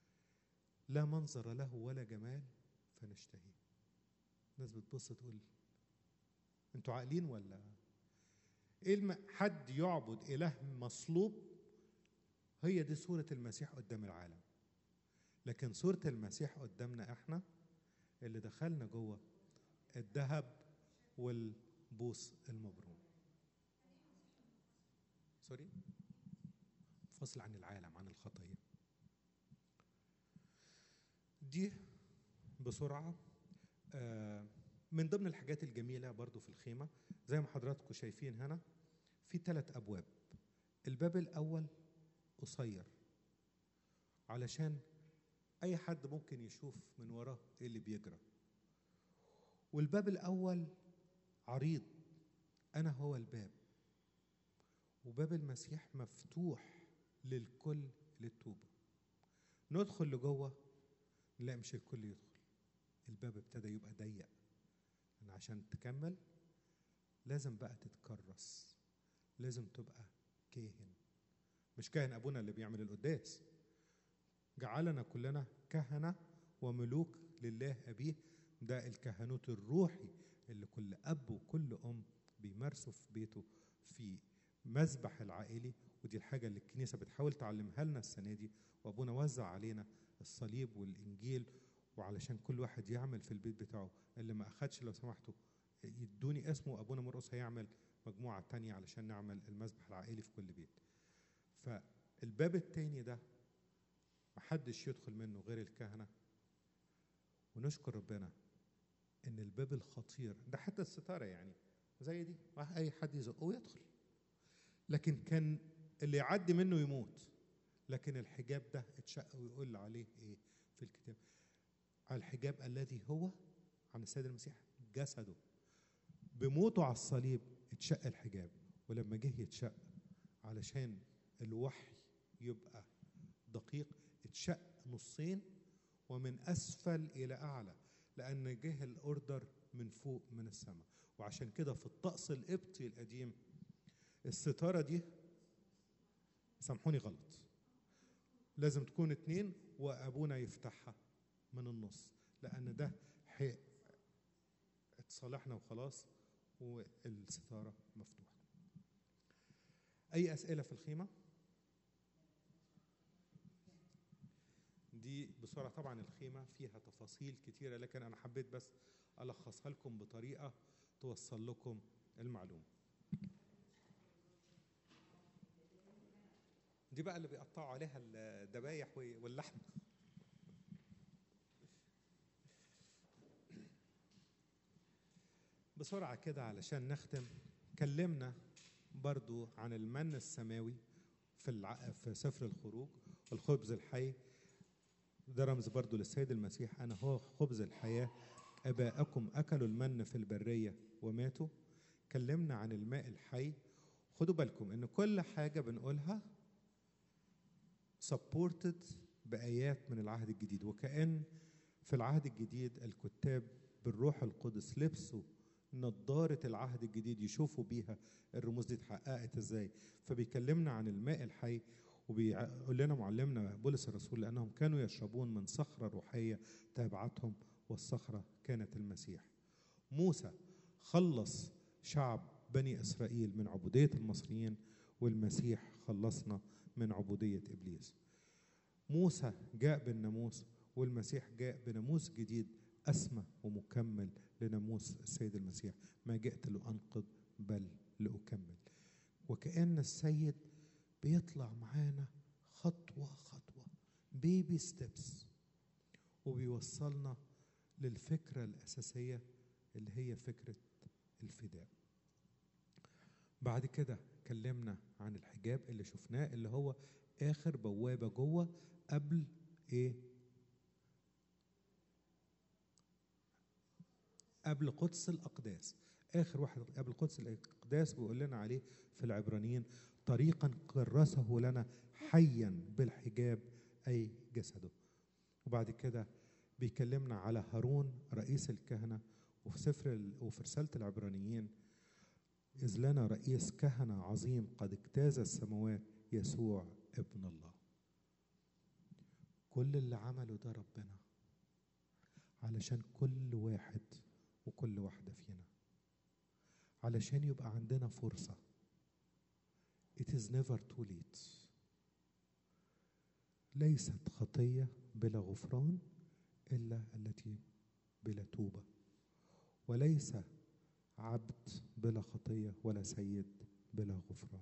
لا منظر له ولا جمال فنشتهيه الناس بتبص تقول انتوا عاقلين ولا ايه الم... حد يعبد اله مصلوب هي دي صورة المسيح قدام العالم لكن صورة المسيح قدامنا احنا اللي دخلنا جوه الذهب والبوص المبروم سوري فصل عن العالم عن الخطيه دي بسرعه آه، من ضمن الحاجات الجميله برضو في الخيمه زي ما حضراتكم شايفين هنا في ثلاث ابواب الباب الاول قصير علشان اي حد ممكن يشوف من وراه ايه اللي بيجرى والباب الاول عريض انا هو الباب وباب المسيح مفتوح للكل للتوبه ندخل لجوه لا مش الكل يدخل الباب ابتدى يبقى ضيق لان عشان تكمل لازم بقى تتكرس لازم تبقى كاهن مش كاهن ابونا اللي بيعمل القداس جعلنا كلنا كهنه وملوك لله ابيه ده الكهنوت الروحي اللي كل اب وكل ام بيمارسوا في بيته في مذبح العائلي ودي الحاجه اللي الكنيسه بتحاول تعلمها لنا السنه دي وابونا وزع علينا الصليب والانجيل وعلشان كل واحد يعمل في البيت بتاعه اللي ما اخدش لو سمحتوا يدوني اسمه ابونا مرقص هيعمل مجموعه تانية علشان نعمل المذبح العائلي في كل بيت فالباب التاني ده محدش يدخل منه غير الكهنه ونشكر ربنا ان الباب الخطير ده حتى الستاره يعني زي دي اي حد يزقه ويدخل لكن كان اللي يعدي منه يموت لكن الحجاب ده اتشق ويقول عليه ايه في الكتاب الحجاب الذي هو عن السيد المسيح جسده بموته على الصليب اتشق الحجاب ولما جه يتشق علشان الوحي يبقى دقيق اتشق نصين ومن اسفل الى اعلى لان جه الاوردر من فوق من السماء وعشان كده في الطقس القبطي القديم الستاره دي سامحوني غلط لازم تكون اتنين وابونا يفتحها من النص لان ده حق اتصالحنا وخلاص والستاره مفتوحه اي اسئله في الخيمه دي بسرعه طبعا الخيمه فيها تفاصيل كتيره لكن انا حبيت بس الخصها لكم بطريقه توصل لكم المعلومه دي بقى اللي بيقطعوا عليها الذبايح واللحم بسرعة كده علشان نختم كلمنا برضو عن المن السماوي في الع... في سفر الخروج الخبز الحي ده رمز برضو للسيد المسيح أنا هو خبز الحياة أباءكم أكلوا المن في البرية وماتوا كلمنا عن الماء الحي خدوا بالكم إن كل حاجة بنقولها سبورتد بآيات من العهد الجديد وكأن في العهد الجديد الكتاب بالروح القدس لبسوا نظارة العهد الجديد يشوفوا بيها الرموز دي اتحققت ازاي فبيكلمنا عن الماء الحي وبيقول لنا معلمنا بولس الرسول لأنهم كانوا يشربون من صخرة روحية تابعتهم والصخرة كانت المسيح موسى خلص شعب بني إسرائيل من عبودية المصريين والمسيح خلصنا من عبودية إبليس موسى جاء بالناموس والمسيح جاء بناموس جديد أسمى ومكمل لناموس السيد المسيح ما جئت لأنقض بل لأكمل وكأن السيد بيطلع معانا خطوة خطوة بيبي ستيبس وبيوصلنا للفكرة الأساسية اللي هي فكرة الفداء بعد كده اتكلمنا عن الحجاب اللي شفناه اللي هو اخر بوابه جوه قبل ايه قبل قدس الاقداس اخر واحد قبل قدس الاقداس بيقول لنا عليه في العبرانيين طريقا كرسه لنا حيا بالحجاب اي جسده وبعد كده بيكلمنا على هارون رئيس الكهنه وفي سفر وفي رساله العبرانيين إذ لنا رئيس كهنة عظيم قد اجتاز السماوات يسوع ابن الله كل اللي عمله ده ربنا علشان كل واحد وكل واحدة فينا علشان يبقى عندنا فرصة It is never too late ليست خطية بلا غفران إلا التي بلا توبة وليس عبد بلا خطية ولا سيد بلا غفران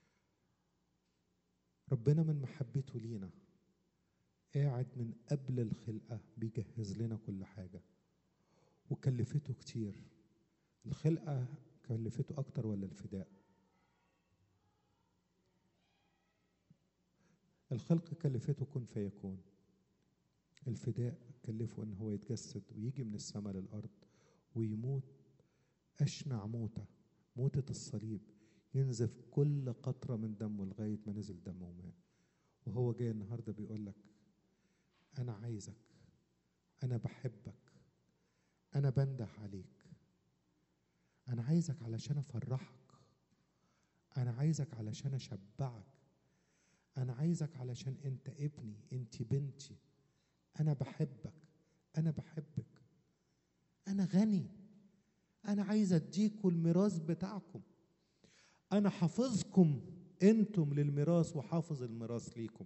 ربنا من محبته لينا قاعد من قبل الخلقة بيجهز لنا كل حاجة وكلفته كتير الخلقة كلفته أكتر ولا الفداء الخلق كلفته كن فيكون الفداء كلفه ان هو يتجسد ويجي من السماء للارض ويموت اشنع موته موته الصليب ينزف كل قطره من دمه لغايه ما نزل دمه ومات وهو جاي النهارده بيقول لك انا عايزك انا بحبك انا بنده عليك انا عايزك علشان افرحك انا عايزك علشان اشبعك انا عايزك علشان انت ابني انت بنتي انا بحبك انا بحبك انا غني انا عايز اديكم الميراث بتاعكم انا حافظكم انتم للميراث وحافظ الميراث ليكم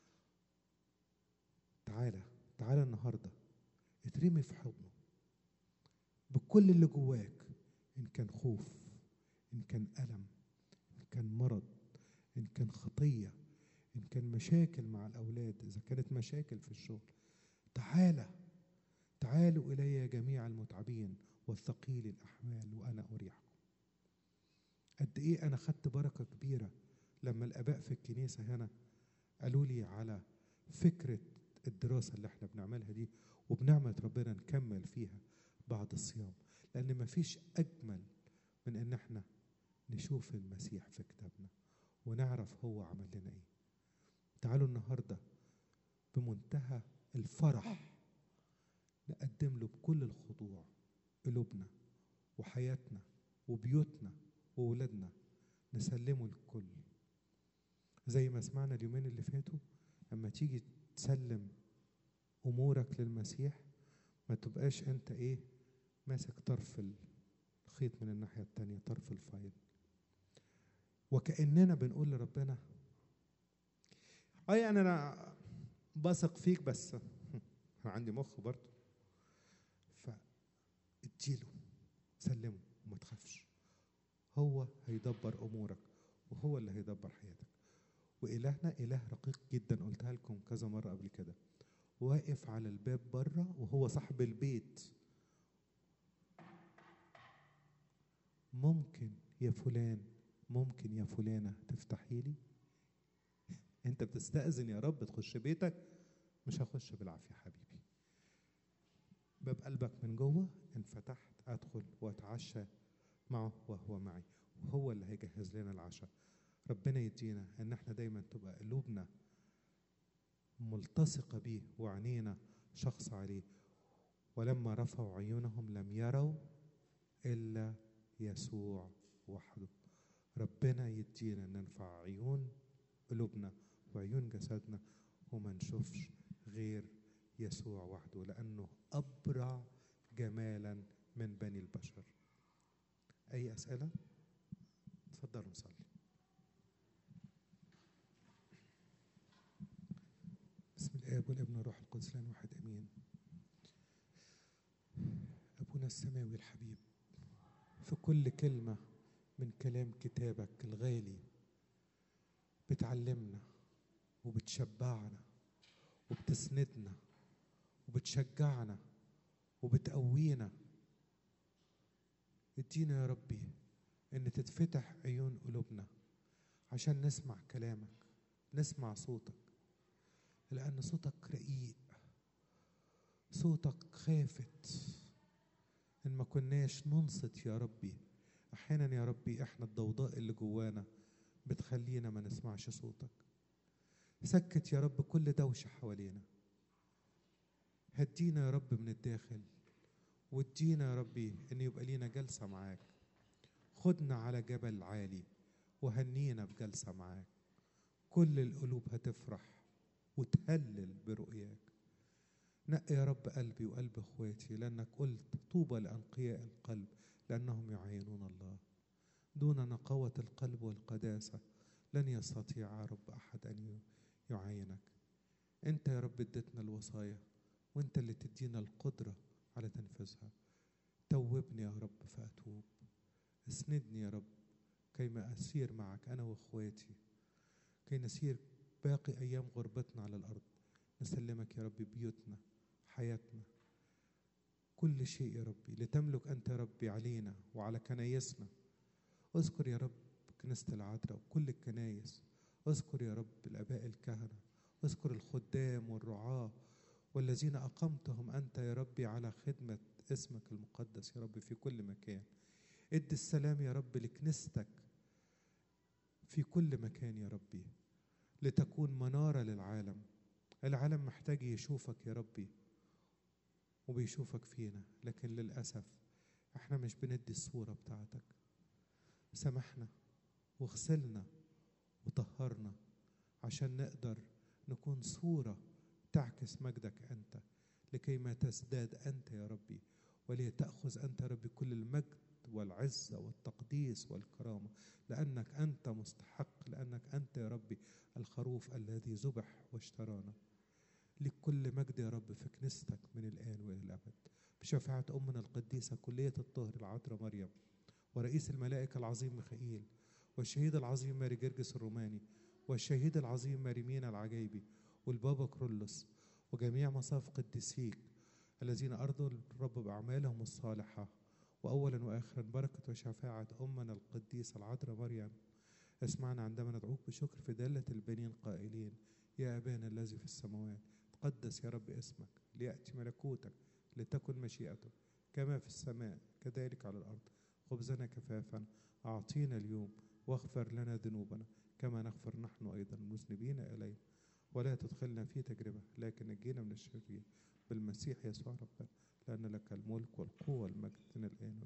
تعالى تعالى النهارده اترمي في حضنه بكل اللي جواك ان كان خوف ان كان الم ان كان مرض ان كان خطيه ان كان مشاكل مع الاولاد اذا كانت مشاكل في الشغل تعالى تعالوا الي جميع المتعبين والثقيل الاحمال وانا اريحكم قد ايه انا خدت بركه كبيره لما الاباء في الكنيسه هنا قالوا لي على فكره الدراسه اللي احنا بنعملها دي وبنعمه ربنا نكمل فيها بعد الصيام لان مفيش اجمل من ان احنا نشوف المسيح في كتابنا ونعرف هو عمل لنا ايه تعالوا النهارده بمنتهى الفرح نقدم له بكل الخضوع قلوبنا وحياتنا وبيوتنا وولادنا نسلمه للكل زي ما سمعنا اليومين اللي فاتوا لما تيجي تسلم امورك للمسيح ما تبقاش انت ايه ماسك طرف الخيط من الناحيه التانيه طرف الفايل وكاننا بنقول لربنا اي انا بثق فيك بس انا عندي مخ برضه فاديله سلمه وما تخافش هو هيدبر امورك وهو اللي هيدبر حياتك والهنا اله رقيق جدا قلتها لكم كذا مره قبل كده واقف على الباب بره وهو صاحب البيت ممكن يا فلان ممكن يا فلانه تفتحي لي انت بتستأذن يا رب تخش بيتك مش هخش بالعافية حبيبي باب قلبك من جوه انفتحت ادخل واتعشى معه وهو معي وهو اللي هيجهز لنا العشاء ربنا يدينا ان احنا دايما تبقى قلوبنا ملتصقة بيه وعينينا شخص عليه ولما رفعوا عيونهم لم يروا إلا يسوع وحده ربنا يدينا نرفع عيون قلوبنا وعيون جسدنا وما نشوفش غير يسوع وحده لأنه أبرع جمالا من بني البشر أي أسئلة؟ تفضلوا نصلي بسم الآب والابن والروح القدس لان واحد أمين أبونا السماوي الحبيب في كل كلمة من كلام كتابك الغالي بتعلمنا وبتشبعنا وبتسندنا وبتشجعنا وبتقوينا ادينا يا ربي ان تتفتح عيون قلوبنا عشان نسمع كلامك نسمع صوتك لان صوتك رقيق صوتك خافت ان ما كناش ننصت يا ربي احيانا يا ربي احنا الضوضاء اللي جوانا بتخلينا ما نسمعش صوتك سكت يا رب كل دوشة حوالينا هدينا يا رب من الداخل وادينا يا ربي ان يبقى لينا جلسة معاك خدنا على جبل عالي وهنينا بجلسة معاك كل القلوب هتفرح وتهلل برؤياك نقي يا رب قلبي وقلب اخواتي لانك قلت طوبى لانقياء القلب لانهم يعينون الله دون نقاوة القلب والقداسة لن يستطيع يا رب أحد أن يعينك انت يا رب اديتنا الوصايا وانت اللي تدينا القدرة على تنفيذها توبني يا رب فأتوب اسندني يا رب كيما أسير معك أنا وإخواتي كي نسير باقي أيام غربتنا على الأرض نسلمك يا رب بيوتنا حياتنا كل شيء يا ربي لتملك أنت يا ربي علينا وعلى كنايسنا اذكر يا رب كنيسة العذراء وكل الكنايس اذكر يا رب الآباء الكهنة اذكر الخدام والرعاة والذين أقمتهم أنت يا ربي على خدمة اسمك المقدس يا رب في كل مكان ادي السلام يا رب لكنيستك في كل مكان يا ربي لتكون منارة للعالم العالم محتاج يشوفك يا ربي وبيشوفك فينا لكن للأسف احنا مش بندي الصورة بتاعتك سامحنا واغسلنا وطهرنا عشان نقدر نكون صورة تعكس مجدك أنت لكي ما تزداد أنت يا ربي ولتأخذ أنت يا ربي كل المجد والعزة والتقديس والكرامة لأنك أنت مستحق لأنك أنت يا ربي الخروف الذي ذبح واشترانا لك كل مجد يا رب في كنيستك من الآن وإلى الأبد بشفاعة أمنا القديسة كلية الطهر العذراء مريم ورئيس الملائكة العظيم ميخائيل والشهيد العظيم ماري جرجس الروماني والشهيد العظيم ماري مينا العجيبي والبابا كرولوس وجميع مصاف قديسيك الذين أرضوا الرب بأعمالهم الصالحة وأولا وآخرا بركة وشفاعة أمنا القديسة العذراء مريم اسمعنا عندما ندعوك بشكر في دالة البنين قائلين يا أبانا الذي في السماوات تقدس يا رب اسمك ليأتي ملكوتك لتكن مشيئتك كما في السماء كذلك على الأرض خبزنا كفافا أعطينا اليوم واغفر لنا ذنوبنا كما نغفر نحن أيضا المذنبين إلينا ولا تدخلنا في تجربة لكن نجينا من الشرير بالمسيح يسوع ربنا لأن لك الملك والقوة والمجد من الآن